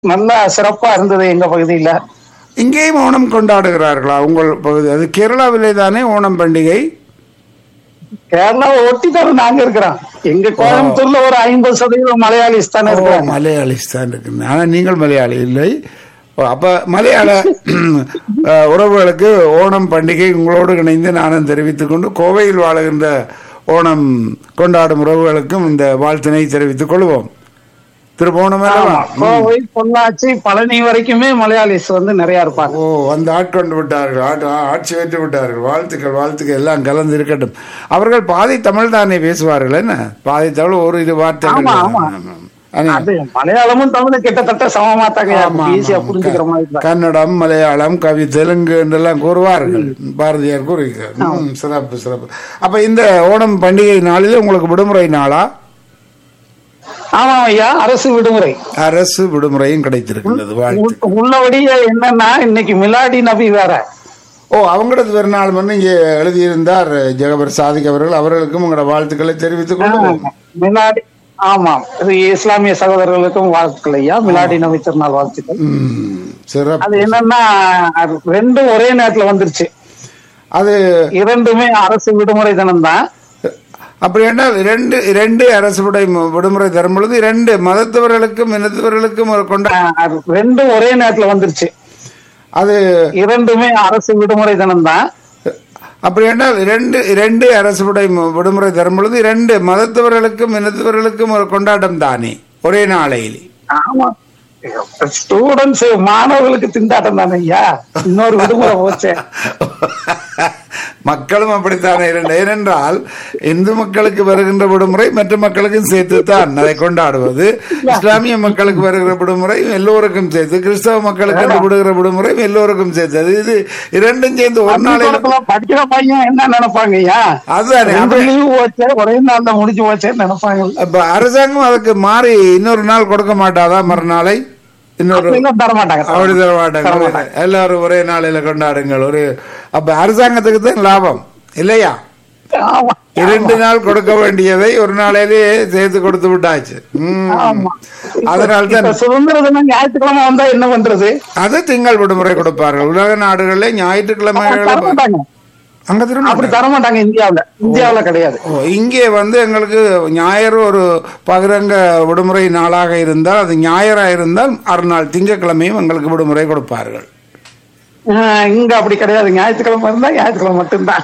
நல்லா சிறப்பா இருந்தது எங்க பகுதியில இங்கேயும் ஓணம் கொண்டாடுகிறார்களா உங்கள் பகுதி அது கேரளாவிலே தானே ஓணம் பண்டிகை கேரளாவை ஒட்டி தர நாங்க இருக்கிறோம் எங்க கோயம்புத்தூர்ல ஒரு ஐம்பது சதவீதம் மலையாளிஸ் தானே ஓ இருக்கிறாங்க மலையாளிஸ் தான் இருக்கு ஆனால் நீங்கள் மலையாளி இல்லை ஓ, அப்ப மலையாள அஹ், உறவுகளுக்கு ஓணம் பண்டிகை உங்களோடு இணைந்து நானும் தெரிவித்துக் கொண்டு கோவையில் வாழுகின்ற ஓணம் கொண்டாடும் உறவுகளுக்கும் இந்த வாழ்த்தினை தெரிவித்துக் கொள்வோம் திருப்போணம் ஆமா, கோவை பொள்ளாச்சி பழனி வரைக்குமே மலையாளிஸ் வந்து நிறைய இருப்பாங்க ஓ வந்து ஆட்கொண்டு விட்டார்கள் ஆட்- ஆ- ஆட்சி வெற்றி விட்டார்கள் வாழ்த்துக்கள் வாழ்த்துக்கள் எல்லாம் கலந்து இருக்கட்டும் அவர்கள் பாதி தமிழ் தானே பேசுவார்கள் என்ன பாதி தமிழ் ஒரு இது வார்த்தைகள் ஆமா, ஆமா. ஆனா, அது மலையாளமும் தமிழும் கிட்டத்தட்ட சமமா தாங்க ஆமா, ஈஸியா ஆமா. புரிஞ்சுக்கிற மாதிரி தான். கன்னடம் மலையாளம் கவி தெலுங்கு என்றெல்லாம் கூறுவார்கள் பாரதியார் கூறுகிறார் ம், சிறப்பு சிறப்பு அப்ப இந்த ஓணம் பண்டிகை நாளில் உங்களுக்கு விடுமுறை நாளா ஆமா ஐயா அரசு விடுமுறை அரசு விடுமுறையும் கிடைத்திருக்கின்றது வாழ்த்து உள்- உள்ளபடியே என்னன்னா இன்னைக்கு மிலாடி நபி வேற ஓ அவங்களது பிறநாள் வந்து இங்கே எழுதியிருந்தார் ஜெகபர் சாதிக் அவர்கள் அவர்களுக்கும் உங்களோட வாழ்த்துக்களை தெரிவித்துக் கொள்வோம் மிலாடி ஆமாம் இது இஸ்லாமிய சகோதரர்களுக்கும் வாழ்த்துக்கள் ஐயா மிலாடி நபி திருநாள் வாழ்த்துக்கள் ம், சிறப்பு அது என்னன்னா அது ரெண்டும் ஒரே நேரத்துல வந்துருச்சு அது இரண்டுமே அரசு விடுமுறை தினம் தான் அப்படி என்றால் ரெண்டு ரெண்டு அரசு விடை விடுமுறை தரும் பொழுது இரண்டு மதத்தவர்களுக்கும் இனத்தவர்களுக்கும் ஒரு கொண்ட அது ரெண்டும் ஒரே நேரத்துல வந்துருச்சு அது இரண்டுமே அரசு விடுமுறை தினம் தான் அப்படி என்றால் ரெண்டு ரெண்டு அரசு விடை விடுமுறை தரும் பொழுது இரண்டு மதத்தவர்களுக்கும் இனத்தவர்களுக்கும் ஒரு கொண்டாட்டம் தானே ஒரே நாளையில் ஆமா ஸ்டூடெண்ட்ஸ் மாணவர்களுக்கு திண்டாட்டம் தானே ஐயா இன்னொரு விடுமுறை போச்சே மக்களும் அப்படித்தானே இரண்டு ஏனென்றால் இந்து மக்களுக்கு வருகின்ற விடுமுறை மற்ற மக்களுக்கும் சேர்த்து தான் அதை கொண்டாடுவது இஸ்லாமிய மக்களுக்கு வருகிற விடுமுறை எல்லோருக்கும் சேர்த்து கிறிஸ்தவ மக்களுக்கு என்று விடுகிற விடுமுறை எல்லோருக்கும் சேர்த்து அது இது இரண்டும் சேர்ந்து ஒரு நாளையில் பள்ளிக்கூடத்துல படிக்கிற பையன் என்ன நினைப்பாங்க ஐயா அதுதானே ரெண்டு அப்ப- லீவு போச்சே ஒரே நாள்ல முடிஞ்சு போச்சேன்னு நினைப்பாங்க அப்ப அரசாங்கம் அதுக்கு மாறி இன்னொரு நாள் கொடுக்க மாட்டாதா மறுநாளை இன்னொரு அப்படிலாம் தர மாட்டாங்க அப்படி தர தர மாட்டாங்க மாட்டாங்க. எல்லாரும் ஒரே நாளையில கொண்டாடுங்கள் ஒரு அப்ப அரசாங்கத்துக்கு தான் லாபம் இல்லையா ஆமா இரண்டு நாள் கொடுக்க வேண்டியதை ஒரு நாளையிலேயே சேர்த்து கொடுத்து விட்டாச்சு ம். ஆமா அதனால இப்ப தான் சுதந்திர தினம் ஞாயிற்றுக்கிழமை வந்தா என்ன பண்றது அது திங்கள் விடுமுறை கொடுப்பார்கள் உலக நாடுகளில் ஞாயிற்றுக்கிழமை தர மாட்டாங்க அங்க திரும்ப அப்படி தர மாட்டாங்க இந்தியாவுல இந்தியாவுல கிடையாது ஓ, இங்கே வந்து எங்களுக்கு ஞாயிறு ஒரு பகிரங்க விடுமுறை நாளாக இருந்தால் அது ஞாயிறா இருந்தால் மறுநாள் திங்கட்கிழமையும் எங்களுக்கு விடுமுறை கொடுப்பார்கள் ஆஹ் இங்க அப்படி கிடையாது ஞாயிற்றுக்கிழமை இருந்தா ஞாயிற்றுக்கிழமை மட்டும்தான்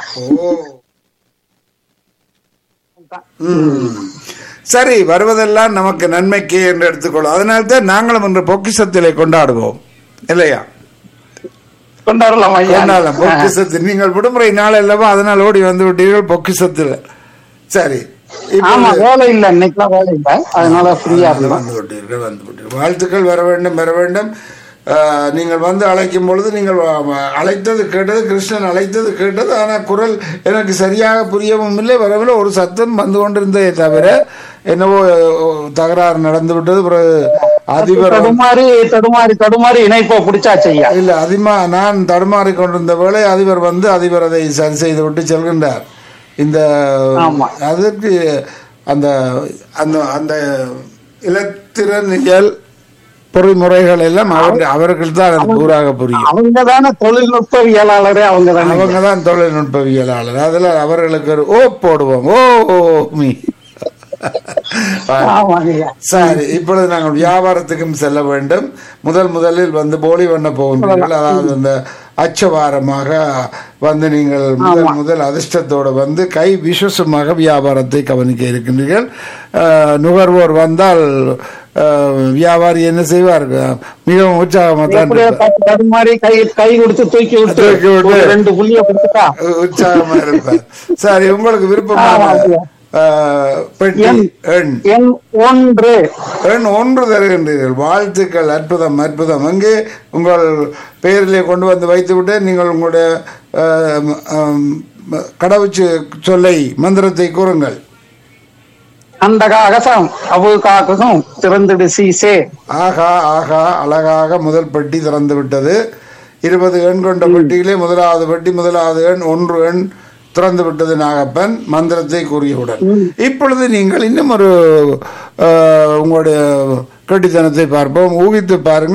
ம். சரி வருவதெல்லாம் நமக்கு நன்மைக்கு என்று எடுத்துக்கொள்ளும் அதனால தான் நாங்களும் இன்று பொக்கிஷத்திலே கொண்டாடுவோம் இல்லையா கொண்டாடலாம் ஐயா கொண்டாடலாம் பொக்கிஷத்தில் நீங்கள் விடுமுறை நாள் அல்லவா அதனால் ஓடி வந்து விட்டீர்கள் பொக்கிஷத்தில் சரி ஆமா இப்பொழுது- வேலை இல்ல இன்னைக்குலாம் வேலை இல்ல அதனால ஃப்ரீயா இருந்தோம் வந்து விட்டீர்கள் வந்து விட்டீர்கள் வாழ்த்துக்கள் வர வேண்டும் வர வேண்டும் ஆஹ், நீங்கள் வந்து அழைக்கும் பொழுது நீங்கள் வ- வ- அழைத்தது கேட்டது கிருஷ்ணன் அழைத்தது கேட்டது ஆனால் குரல் எனக்கு சரியாக புரியவும் இல்லை வரவில்லை ஒரு சத்தம் வந்து கொண்டிருந்ததே தவிர என்னவோ அஹ், தகராறு நடந்து விட்டது பிறகு அதிபர் வந்து- தடுமாறி தடுமாறி தடுமாறி இணைப்பை பிடிச்சாச்சு ஐயா இல்ல அதிகமா நான் தடுமாறி கொண்டிருந்த வேளை அதிபர் வந்து அதிபர் அதை சரி செய்து விட்டு செல்கின்றார் இந்த ஆமா. அதற்கு அந்த அந்த அந்த இலத்திரனியல் பொறிமுறைகள் எல்லாம் அவர் அவர்கள் தான் அது பூராக புரியும் அவங்க தானே தொழில்நுட்பவியலாளரே அவங்க தானே அவங்க தான் தொழில்நுட்பவியலாளர் அதுல அவர்களுக்கு ஒரு ஓ போடுவோம் ஓ மீ ஆமாங்க ஐயா சரி இப்பொழுது நாங்கள் வியாபாரத்துக்கும் செல்ல வேண்டும் முதல் முதலில் வந்து போலி பண்ண போகின்றீர்கள் அதாவது அந்த அச்சவாரமாக வந்து நீங்கள் முதல் முதல் அதிர்ஷ்டத்தோடு வந்து கை விசுவசமாக வியாபாரத்தை கவனிக்க இருக்கின்றீர்கள் அஹ், நுகர்வோர் வந்தால் அஹ், வியாபாரி என்ன செய்வார் மிகவும் உற்சாகமாக தான் எப்படியோ இருப்பார். தட்டு தடுமாறி கை கை கொடுத்து தூக்கி விட்டு தூக்கி விட்டு. ஒரு ரெண்டு புள்ளிய கொடுத்துட்டா உற்சாகமா இருப்பார் சரி உங்களுக்கு ஆமா, விருப்பமான அப்படியா. அஹ், பெட்டி எண். எண் எண் ஒன்று எண் ஒன்று தருகின்றீர்கள் வாழ்த்துக்கள் அற்புதம் அற்புதம் அங்கே உங்கள் பெயரிலே கொண்டு வந்து வைத்துவிட்டு நீங்கள் உங்களுடைய அஹ், அஹ், கடவுச்சு சொல்லை மந்திரத்தை கூறுங்கள் அந்த அகசம் அவு காக்கும் திறந்துடு சீசே ஆகா ஆகா அழகாக முதல் பெட்டி திறந்து விட்டது இருபது எண் கொண்ட பெட்டியிலே முதலாவது பெட்டி முதலாவது எண் ஒன்று எண் திறந்து விட்டது நாகப்பன் மந்திரத்தை கூறியவுடன் இப்பொழுது நீங்கள் இன்னும் ஒரு அஹ், உங்களுடைய கட்டித்தனத்தை பார்ப்போம் ஊகித்து பாருங்கள்